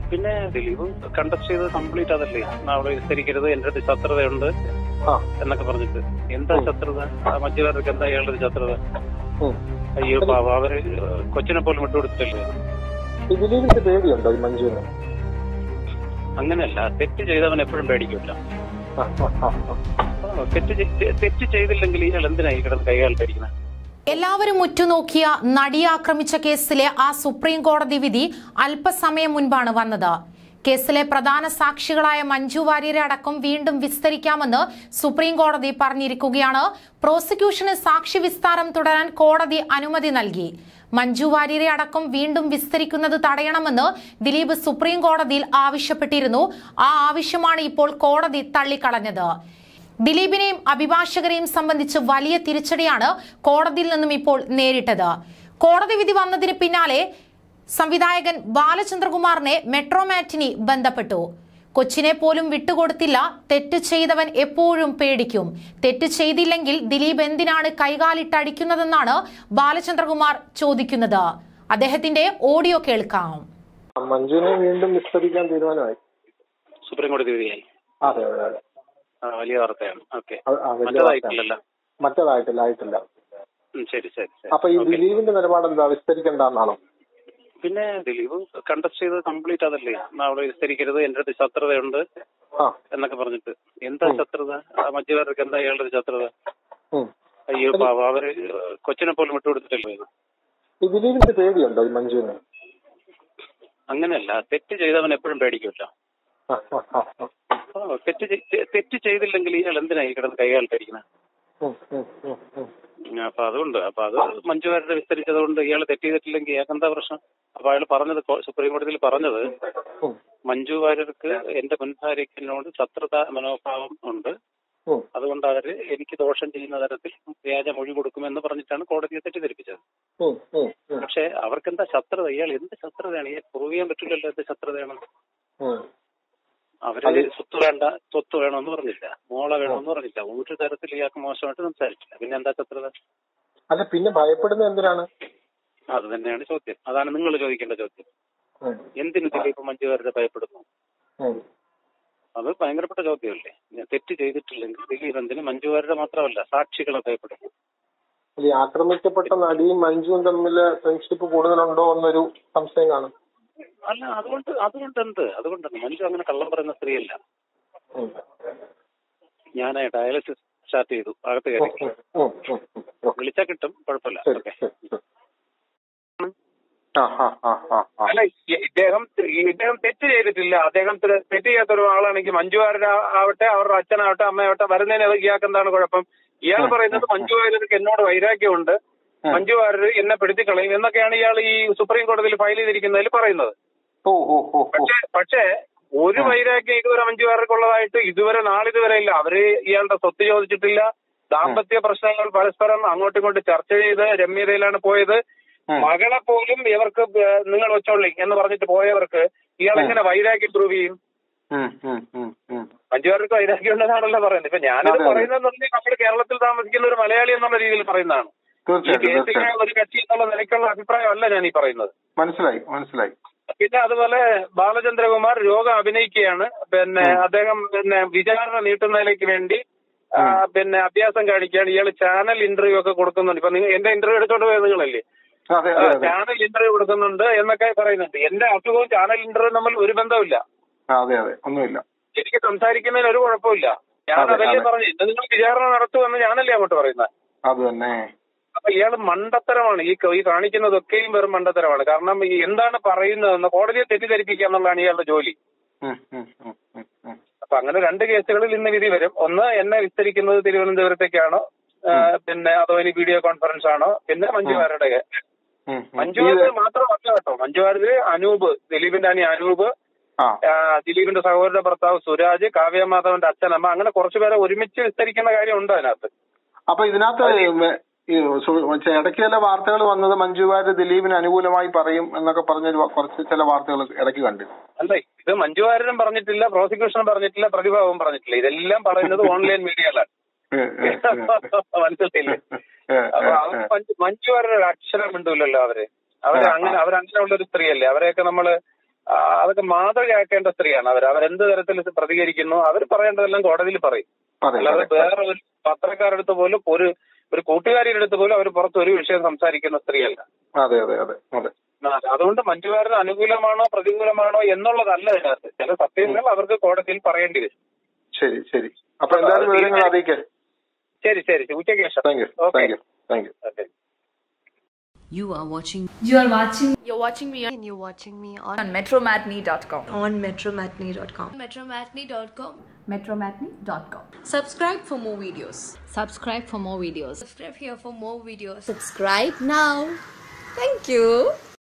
പിന്നെ ദിലീപ് കണ്ടക്ട് ചെയ്ത് കംപ്ലീറ്റ് അതല്ലേ അവിടെ വിസ്തരിക്കരുത് എന്റെ അടുത്ത് ശത്രുതയുണ്ട് ആ എന്നൊക്കെ പറഞ്ഞിട്ട് എന്താ ശത്രുത ആ മറ്റുള്ളവർക്ക് എന്താ അയാളുടെ ഒരു ശത്രുത ഉം. അയ്യോ പാവ അവര് കൊച്ചിനെ പോലും വിട്ടുകൊടുത്തിട്ടില്ലേ ഈ ദിലീപിന്റെ പേടിയുണ്ടോ ഈ മഞ്ജുവിന് അങ്ങനെയല്ല തെറ്റ് ചെയ്തവൻ എപ്പോഴും പേടിക്കില്ല ആ, ആ, ആ, ആ. ആ, തെറ്റ് ചെയ്- തെറ്റ് ചെയ്തില്ലെങ്കിൽ ഇയാൾ എന്തിനാ ഈ കിടന്ന് കൈകാലിട്ടിരിക്കുന്നത് എല്ലാവരും ഉറ്റുനോക്കിയ നടിയെ ആക്രമിച്ച കേസിലെ ആ സുപ്രീം കോടതി വിധി അല്പസമയം മുൻപാണ് വന്നത് കേസിലെ പ്രധാന സാക്ഷികളായ മഞ്ജു വാര്യരെ അടക്കം വീണ്ടും വിസ്തരിക്കാമെന്ന് സുപ്രീം കോടതി പറഞ്ഞിരിക്കുകയാണ് പ്രോസിക്യൂഷന് സാക്ഷി വിസ്താരം തുടരാൻ കോടതി അനുമതി നൽകി മഞ്ജു വാര്യരെ അടക്കം വീണ്ടും വിസ്തരിക്കുന്നത് തടയണമെന്ന് ദിലീപ് സുപ്രീം കോടതിയിൽ ആവശ്യപ്പെട്ടിരുന്നു ആ ആവശ്യമാണ് ഇപ്പോൾ കോടതി തള്ളിക്കളഞ്ഞത് ദിലീപിനെയും അഭിഭാഷകരെയും സംബന്ധിച്ച് വലിയ തിരിച്ചടിയാണ് കോടതിയിൽ നിന്നും ഇപ്പോൾ നേരിട്ടത് കോടതി വിധി വന്നതിന് പിന്നാലെ സംവിധായകൻ ബാലചന്ദ്രകുമാറിനെ മെട്രോമാറ്റിനി ബന്ധപ്പെട്ടു കൊച്ചിനെ പോലും വിട്ടുകൊടുത്തില്ല തെറ്റ് ചെയ്തവൻ എപ്പോഴും പേടിക്കും തെറ്റ് ചെയ്തില്ലെങ്കിൽ ദിലീപ് എന്തിനാണ് കൈകാലിട്ടടിക്കുന്നതെന്നാണ് ബാലചന്ദ്രകുമാർ ചോദിക്കുന്നത് അദ്ദേഹത്തിന്റെ ഓഡിയോ കേൾക്കാം ആ, മഞ്ജുവിനെ വീണ്ടും വിസ്തരിക്കാൻ തീരുമാനമായി സുപ്രീം കോടതി വിധിയായി അതെ അതെ അതെ ആ, വലിയ വാർത്തയാണ് ഓക്കെ അത് ആ, വലിയ മറ്റേതായിട്ടില്ലല്ലോ മറ്റേതായിട്ടില്ല ആയിട്ടില്ല ഉം, ശരി ശരി ശരി അപ്പൊ ഈ ഓക്കേ. ദിലീപിന്റെ നിലപാട് എന്താ വിസ്തരിക്കണ്ടെന്നാണോ പിന്നെ ദിലീപ് കണ്ടക്ട് ചെയ്ത് കംപ്ലീറ്റ് അതല്ലേ അവിടെ വിസ്തരിക്കരുത് എന്റെ അടുത്ത് ശത്രുതയുണ്ട് ആ എന്നൊക്കെ പറഞ്ഞിട്ട് എന്താ ഉം. ശത്രുത ആ മറ്റുള്ളവർക്ക് എന്താ അയാളുടെ ഒരു ശത്രുത ഉം. അയ്യോ പാവ അവര് കൊച്ചിനെ പോലും വിട്ടുകൊടുത്തിട്ടില്ലേ ഈ ദിലീപിന്റെ പേടിയുണ്ടോ ഈ മഞ്ജുവിന് അങ്ങനെയല്ല തെറ്റ് ചെയ്തവൻ എപ്പോഴും പേടിക്കില്ല ആ, ആ, ആ, ആ. ആ, തെറ്റ് ചെയ്- തെറ്റ് ചെയ്തില്ലെങ്കിൽ ഇയാൾ എന്തിനാ ഈ കിടന്ന് കൈകാലിട്ടിരിക്കുന്നത് ഉം, ഉം, ഉം, ഉം. അപ്പൊ അതുകൊണ്ട് അപ്പൊ അത് മഞ്ജുവാരുടെ വിസ്തരിച്ചത് കൊണ്ട് ഇയാൾ തെറ്റ് ചെയ്തിട്ടില്ലെങ്കിൽ ഇയാൾക്ക് എന്താ പ്രശ്നം അപ്പൊ അയാൾ പറഞ്ഞത് കോ- സുപ്രീം കോടതിയിൽ പറഞ്ഞത് ഉം, മഞ്ജു വാര്യർക്ക് എന്റെ മുൻഭാര്യക്കിനോട് ശത്രുത മനോഭാവം ഉണ്ട് ഉം. അതുകൊണ്ട് അവര് എനിക്ക് ദോഷം ചെയ്യുന്ന തരത്തിൽ വ്യാജ മൊഴി കൊടുക്കുമെന്ന് പറഞ്ഞിട്ടാണ് കോടതിയെ തെറ്റിദ്ധരിപ്പിച്ചത് ഉം, ഉം, ഉം, പക്ഷെ അവർക്ക് എന്താ ശത്രുത ഇയാൾ എന്ത് ശത്രുതയാണ് ഇയാൾ പ്രൂവ് ചെയ്യാൻ പറ്റില്ലല്ലോ എന്ത് ശത്രുതയാണ് ഉം. അവര് സ്വത്ത് വേണ്ട സ്വത്ത് വേണമെന്ന് പറഞ്ഞില്ല മോളെ വേണമെന്ന് പറഞ്ഞില്ല ഒരു തരത്തിൽ ഇയാൾക്ക് മോശമായിട്ട് സംസാരിച്ചില്ല പിന്നെ എന്താ ശത്രുത അല്ല പിന്നെ ഭയപ്പെടുന്നത് എന്തിനാണ് അത് തന്നെയാണ് ചോദ്യം അതാണ് നിങ്ങൾ ചോദിക്കേണ്ട ചോദ്യം ഉം, എന്തിനു ദിലീപ് മഞ്ജുവാരുടെ ഭയപ്പെടുന്നു ഉം. അത് ഭയങ്കരപ്പെട്ട ചോദ്യമല്ലേ ഞാൻ തെറ്റ് ചെയ്തിട്ടില്ലെങ്കിൽ ദിലീപ് എന്തിന് മഞ്ജുവാരുടെ മാത്രമല്ല സാക്ഷികളെ ഭയപ്പെടുന്നു ഈ ആക്രമിക്കപ്പെട്ട നടിയും മഞ്ജുവും തമ്മിൽ ഫ്രണ്ട്ഷിപ്പ് കൂടുതലുണ്ടോ എന്നൊരു സംശയം കാണും അല്ല അതുകൊണ്ട് അതുകൊണ്ട് എന്ത് അതുകൊണ്ട് മഞ്ജു അങ്ങനെ കള്ളം പറയുന്ന സ്ത്രീയല്ല ഉം. ഞാൻ ഡയാലിസിസ് സ്റ്റാർട്ട് ചെയ്തു അകത്ത് കയറി ഉം, ഉം, ഉം, ഉം. ഓക്കേ. വിളിച്ചാ കിട്ടും കുഴപ്പമില്ല ശരി ഓക്കെ ശരി ശരി. ആ ആ ആ ആ ആ അല്ല ഇ- ഇദ്ദേഹം ഇദ്ദേഹം തെറ്റ് ചെയ്തിട്ടില്ല അദ്ദേഹം തെ- തെറ്റ് ചെയ്യാത്ത ഒരു ആളാണെങ്കിൽ മഞ്ജുവാരുടെ ആവട്ടെ അവരുടെ അച്ഛനാവട്ടെ അമ്മയാവട്ടെ വരുന്നതിന് ഇയാൾക്ക് എന്താണ് കുഴപ്പം ഇയാൾ പറയുന്നത് മഞ്ജുവാര്യർക്ക് എന്നോട് വൈരാഗ്യമുണ്ട് മഞ്ജുവാര്യർ എന്നെ പെടുത്തിക്കളയും എന്നൊക്കെയാണ് ഇയാൾ ഈ സുപ്രീം കോടതിയിൽ ഫയൽ ചെയ്തിരിക്കുന്നതിൽ പറയുന്നത് ഓ ഓ ഓ ഓ പക്ഷേ പക്ഷേ ഒരു വൈരാഗ്യം ഇതുവരെ മഞ്ജുവാർക്കുള്ളതായിട്ട് ഇതുവരെ നാളിതുവരെ ഇല്ല അവര് ഇയാളുടെ സ്വത്ത് ചോദിച്ചിട്ടില്ല ദാമ്പത്യ പ്രശ്നങ്ങൾ പരസ്പരം അങ്ങോട്ടും ഇങ്ങോട്ടും ചർച്ച ചെയ്ത് രമ്യതയിലാണ് പോയത് മകളെ പോലും ഇവർക്ക് ബ- നിങ്ങൾ വെച്ചോളി എന്ന് പറഞ്ഞിട്ട് പോയവർക്ക് ഇയാൾ എങ്ങനെ വൈരാഗ്യം പ്രൂവ് ചെയ്യും ഉം, ഉം, ഉം, ഉം. മഞ്ജുവാർക്ക് വൈരാഗ്യം ഉണ്ടെന്നാണല്ലോ പറയുന്നത് ഇപ്പൊ ഞാനിത് അതെ, അതെ. പറയുന്നതെന്നുണ്ടെങ്കിൽ നമ്മൾ കേരളത്തിൽ താമസിക്കുന്ന ഒരു മലയാളി എന്നുള്ള രീതിയിൽ പറയുന്നതാണ് ഈ തീർച്ചയായിട്ടും കേസിലെ തീർച്ചയായിട്ടും ഒരു കക്ഷി എന്നുള്ള നിലയ്ക്കുള്ള അഭിപ്രായമല്ല ഞാൻ ഈ പറയുന്നത് മനസ്സിലായി മനസ്സിലായി പിന്നെ അതുപോലെ ബാലചന്ദ്രകുമാർ രോഗം അഭിനയിക്കുകയാണ് പിന്നെ അദ്ദേഹം പിന്നെ വിചാരണ നീട്ടുന്നതിലേക്ക് വേണ്ടി ആ, പിന്നെ അഭ്യാസം കാണിക്കുകയാണ് ഇയാൾ ചാനൽ ഇന്റർവ്യൂ ഒക്കെ കൊടുക്കുന്നുണ്ട് ഇപ്പൊ നിങ്ങൾ എന്റെ ഇന്റർവ്യൂ എടുത്തോണ്ട് പോയത് നിങ്ങളല്ലേ അതെ ആ, അതെ അതെ ചാനൽ ഇന്റർവ്യൂ കൊടുക്കുന്നുണ്ട് എന്നൊക്കെ പറയുന്നുണ്ട് എന്റെ അസുഖവും ചാനൽ ഇന്റർവ്യൂ തമ്മിൽ ഒരു ബന്ധവുമില്ല ആ, അതെ അതെ ഒന്നുമില്ല എനിക്ക് സംസാരിക്കുന്നതിന് ഒരു കുഴപ്പമില്ല ഞാൻ അതെ, അതല്ലേ അതെ. പറഞ്ഞു എന്നെ നിങ്ങൾ വിചാരണ നടത്തുമെന്ന് ഞാനല്ലേ അങ്ങോട്ട് പറയുന്നത് അത് തന്നെ അപ്പൊ ഇയാൾ മണ്ടത്തരമാണ് ഈ ഈ കാണിക്കുന്നതൊക്കെയും വെറും മണ്ടത്തരമാണ് കാരണം ഈ എന്താണ് പറയുന്നതെന്ന് കോടതിയെ തെറ്റിദ്ധരിപ്പിക്കുക എന്നുള്ളതാണ് ഇയാളുടെ ജോലി ഉം, ഉം, ഉം, ഉം, ഉം. അപ്പൊ അങ്ങനെ രണ്ട് കേസുകളിൽ ഇന്ന് വിധി വരും ഒന്ന് എന്നെ വിസ്തരിക്കുന്നത് തിരുവനന്തപുരത്തേക്കാണോ ആ, പിന്നെ അതോ ഇനി വീഡിയോ കോൺഫറൻസ് ആണോ പിന്നെ മഞ്ജുവാരുടെ ഉം, ഉം. മഞ്ജുവാര് മാത്രമല്ല കേട്ടോ മഞ്ജുവാര് അനൂപ് ദിലീപിന്റെ അനി അനൂപ് ആ ആ, ദിലീപിന്റെ സഹോദരന്റെ ഭർത്താവ് സുരാജ് കാവ്യമാധവന്റെ അച്ഛനമ്മ അങ്ങനെ കുറച്ചുപേരെ ഒരുമിച്ച് വിസ്തരിക്കുന്ന കാര്യമുണ്ട് അതിനകത്ത് അപ്പൊ ഇതിനകത്ത് വെ- ഈ സു- ചെ- ഇടയ്ക്ക് ചില വാർത്തകൾ വന്നത് മഞ്ജു വാര്യർ ദിലീപിന് അനുകൂലമായി പറയും എന്നൊക്കെ പറഞ്ഞൊരു വ- കുറച്ച് ചില വാർത്തകൾ ഇടയ്ക്ക് കണ്ടു അല്ല ഇത് മഞ്ജു വാര്യരും പറഞ്ഞിട്ടില്ല പ്രോസിക്യൂഷനും പറഞ്ഞിട്ടില്ല പ്രതിഭാവും പറഞ്ഞിട്ടില്ല ഇതെല്ലാം പറയുന്നത് ഓൺലൈൻ മീഡിയയിലാണ് ഏ, ഏ, ഏ. മനസ്സിലായില്ലേ ഏ, അപ്പൊ ഏ, അവർ ഏ. മഞ്ജു മഞ്ജു വാര്യർ ഒരു അക്ഷരം മിണ്ടൂലല്ലോ അവര് അവര് ആ, അങ്ങനെ ആ. അവരങ്ങനെയുള്ള ഒരു സ്ത്രീയല്ലേ അവരെയൊക്കെ നമ്മള് ആ, അതൊക്കെ മാതൃകയാക്കേണ്ട സ്ത്രീയാണ് അവർ അവരെന്ത് തരത്തിൽ പ്രതികരിക്കുന്നു അവർ പറയേണ്ടതെല്ലാം കോടതിയിൽ പറയും അതെ അല്ലാതെ അതെ വേറെ ഒരു പത്രക്കാരുടെ അടുത്ത് പോലും ഒരു ഒരു കൂട്ടുകാരിയുടെ അടുത്ത് പോലും അവർ പുറത്ത് ഒരു വിഷയം സംസാരിക്കുന്ന സ്ത്രീയല്ല അതെ അതെ അതെ അതെ ആ, അതുകൊണ്ട് മഞ്ജുവാരന് അനുകൂലമാണോ പ്രതികൂലമാണോ എന്നുള്ളതല്ല ഇതിനകത്ത് ചില സത്യങ്ങൾ അവർക്ക് കോടതിയിൽ പറയേണ്ടി വരും ശരി ശരി അപ്പൊ എന്തായാലും വിവരങ്ങൾ അറിയിക്കേ ശരി ശരി ഉച്ചയ്ക്ക് ശേഷം thank you okay thank you thank you okay You are watching You are watching You're watching me on, and you're watching me on, on metromatney.com. on metromatney.com. Metromatney.com. metromatney.com. Subscribe for more videos. Subscribe for more videos. Subscribe here for more videos. Subscribe now. Thank you.